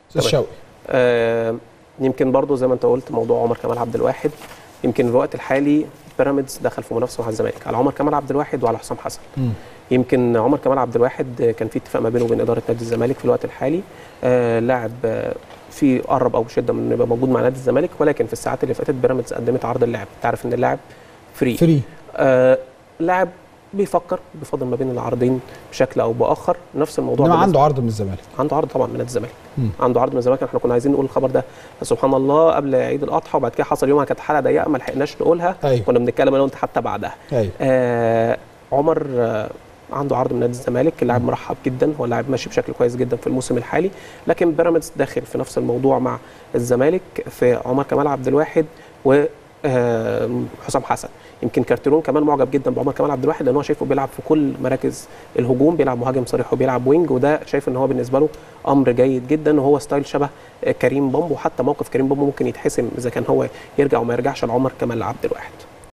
استاذ تمام. شوقي آه، يمكن برضو زي ما انت قلت موضوع عمر كمال عبد الواحد يمكن في الوقت الحالي بيراميدز دخل في منافسه مع الزمالك على عمر كمال عبد الواحد وعلى حسام حسن مم. يمكن عمر كمال عبد الواحد كان في اتفاق ما بينه وبين اداره نادي الزمالك في الوقت الحالي آه لاعب آه، في قرب او بشده من انه يبقى موجود مع نادي الزمالك ولكن في الساعات اللي فاتت بيراميدز قدمت عرض اللاعب تعرف ان اللاعب فري فري آه لاعب بيفكر بيفضل ما بين العرضين بشكل او باخر نفس الموضوع انما بالنسبة- عنده عرض من الزمالك عنده عرض طبعا من نادي الزمالك مم. عنده عرض من الزمالك احنا كنا عايزين نقول الخبر ده بس سبحان الله قبل عيد الاضحى وبعد كده حصل يومها كانت حلقه ضيقه ما لحقناش نقولها أيوة. كنا بنتكلم انا وانت حتى بعدها ايوه آه عمر آه عنده عرض من نادي الزمالك اللاعب مرحب جدا هو لاعب ماشي بشكل كويس جدا في الموسم الحالي لكن بيراميدز داخل في نفس الموضوع مع الزمالك في عمر كمال عبد الواحد و آه، حسام حسن يمكن كارتيرون كمان معجب جدا بعمر كمال عبد الواحد لان هو شايفه بيلعب في كل مراكز الهجوم بيلعب مهاجم صريح وبيلعب وينج وده شايف ان هو بالنسبه له امر جيد جدا وهو ستايل شبه آه، كريم بامبو وحتى موقف كريم بامبو ممكن يتحسم اذا كان هو يرجع وما يرجعش لعمر كمال عبد الواحد